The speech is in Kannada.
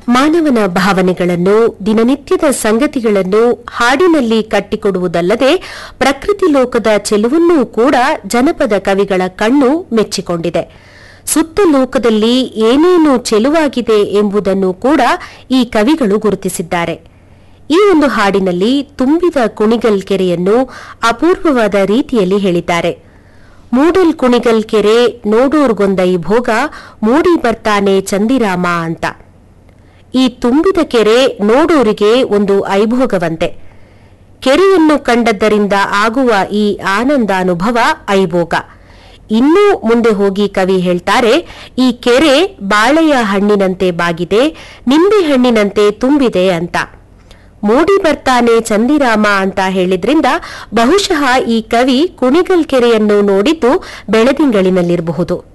ಮಾನವನ ಭಾವನೆಗಳನ್ನು ದಿನನಿತ್ಯದ ಸಂಗತಿಗಳನ್ನು ಹಾಡಿನಲ್ಲಿ ಕಟ್ಟಿಕೊಡುವುದಲ್ಲದೆ ಪ್ರಕೃತಿ ಲೋಕದ ಚೆಲುವನ್ನೂ ಕೂಡ ಜನಪದ ಕವಿಗಳ ಕಣ್ಣು ಮೆಚ್ಚಿಕೊಂಡಿದೆ ಸುತ್ತ ಲೋಕದಲ್ಲಿ ಏನೇನು ಚೆಲುವಾಗಿದೆ ಎಂಬುದನ್ನು ಕೂಡ ಈ ಕವಿಗಳು ಗುರುತಿಸಿದ್ದಾರೆ ಈ ಒಂದು ಹಾಡಿನಲ್ಲಿ ತುಂಬಿದ ಕುಣಿಗಲ್ ಕೆರೆಯನ್ನು ಅಪೂರ್ವವಾದ ರೀತಿಯಲ್ಲಿ ಹೇಳಿದ್ದಾರೆ ಮೂಡಲ್ ಕುಣಿಗಲ್ ಕೆರೆ ನೋಡೋರ್ಗೊಂದೈ ಭೋಗ ಮೂಡಿ ಬರ್ತಾನೆ ಚಂದಿರಾಮ ಅಂತ ಈ ತುಂಬಿದ ಕೆರೆ ನೋಡೋರಿಗೆ ಒಂದು ಐಭೋಗವಂತೆ ಕೆರೆಯನ್ನು ಕಂಡದ್ದರಿಂದ ಆಗುವ ಈ ಆನಂದಾನುಭವ ಐಭೋಗ ಇನ್ನೂ ಮುಂದೆ ಹೋಗಿ ಕವಿ ಹೇಳ್ತಾರೆ ಈ ಕೆರೆ ಬಾಳೆಯ ಹಣ್ಣಿನಂತೆ ಬಾಗಿದೆ ನಿಂಬೆ ಹಣ್ಣಿನಂತೆ ತುಂಬಿದೆ ಅಂತ ಮೂಡಿ ಬರ್ತಾನೆ ಚಂದಿರಾಮ ಅಂತ ಹೇಳಿದ್ರಿಂದ ಬಹುಶಃ ಈ ಕವಿ ಕುಣಿಗಲ್ ಕೆರೆಯನ್ನು ನೋಡಿದ್ದು ಬೆಳದಿಂಗಳಿನಲ್ಲಿರಬಹುದು